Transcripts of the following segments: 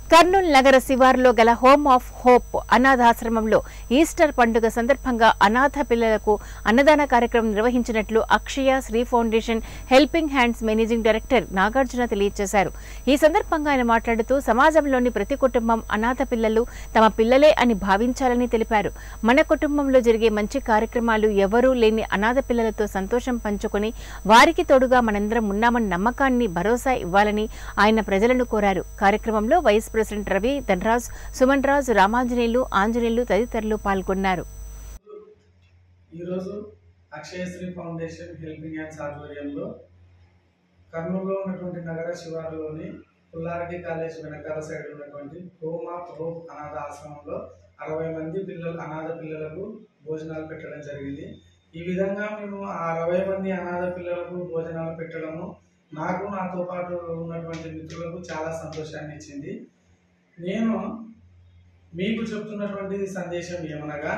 కర్నూలు నగర శివారులో గల హోమ్ ఆఫ్ హోప్ అనాథాశ్రమంలో ఈస్టర్ పండుగ సందర్భంగా అనాథ పిల్లలకు అన్నదాన కార్యక్రమం నిర్వహించినట్లు Akshaya Shri foundation helping hands managing director Nagarjuna తెలియజేశారు ఈ సందర్భంగా ఆయన మాట్లాడుతూ సమాజంలోని ప్రతి కుటుంబం అనాథ పిల్లలు తమ పిల్లలే అని భావించాలని తెలిపారు మన కుటుంబంలో జరిగే మంచి కార్యక్రమాలు ఎవరూ లేని అనాథ పిల్లలతో సంతోషం పంచుకొని వారికి తోడుగా మనందరం ఉన్నామన్న నమ్మకాన్ని భరోసా ఇవ్వాలని ఆయన ప్రజలను కోరారు కార్యక్రమంలో వైస్ ప్రెసిడెంట్ రవి ధనరాజ్ సుమన్ రాజ్ రామాంజనేయులు ఆంజనేయులు తదితరులు పాల్గొన్నారు ఈరోజు అక్షయశ్రీ ఫౌండేషన్ హెల్పింగ్ హ్యాండ్స్ ఆధ్వర్యంలో కర్నూలులో ఉన్నటువంటి నగర శివారులోని పుల్లారెడ్డి కాలేజ్ వెనకాల సైడ్ ఉన్నటువంటి హోమ్ ఆఫ్ హోప్ అనాథ ఆశ్రమంలో అరవై మంది పిల్లలు అనాథ పిల్లలకు భోజనాలు పెట్టడం జరిగింది ఈ విధంగా మేము ఆ అరవై మంది అనాథ పిల్లలకు భోజనాలు పెట్టడము నాకు నాతో పాటు ఉన్నటువంటి మిత్రులకు చాలా సంతోషాన్ని ఇచ్చింది నేను మీకు చెప్తున్నటువంటి సందేశం ఏమనగా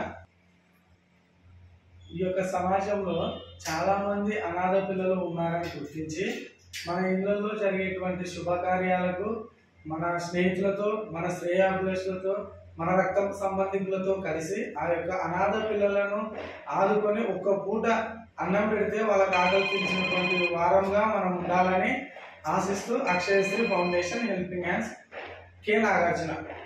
ఈ యొక్క సమాజంలో చాలా మంది అనాథ పిల్లలు ఉన్నారని గుర్తించి మన ఇళ్లలో జరిగేటువంటి శుభకార్యాలకు మన స్నేహితులతో మన శ్రేయాభిలాషులతో మన రక్త సంబంధికులతో కలిసి ఆ యొక్క అనాథ పిల్లలను ఆదుకొని ఒక్క పూట అన్నం పెడితే వాళ్ళకి ఆకలి తీర్చినటువంటి వారంగా మనం ఉండాలని ఆశిస్తూ Akshayasri foundation helping hands K Nagarjuna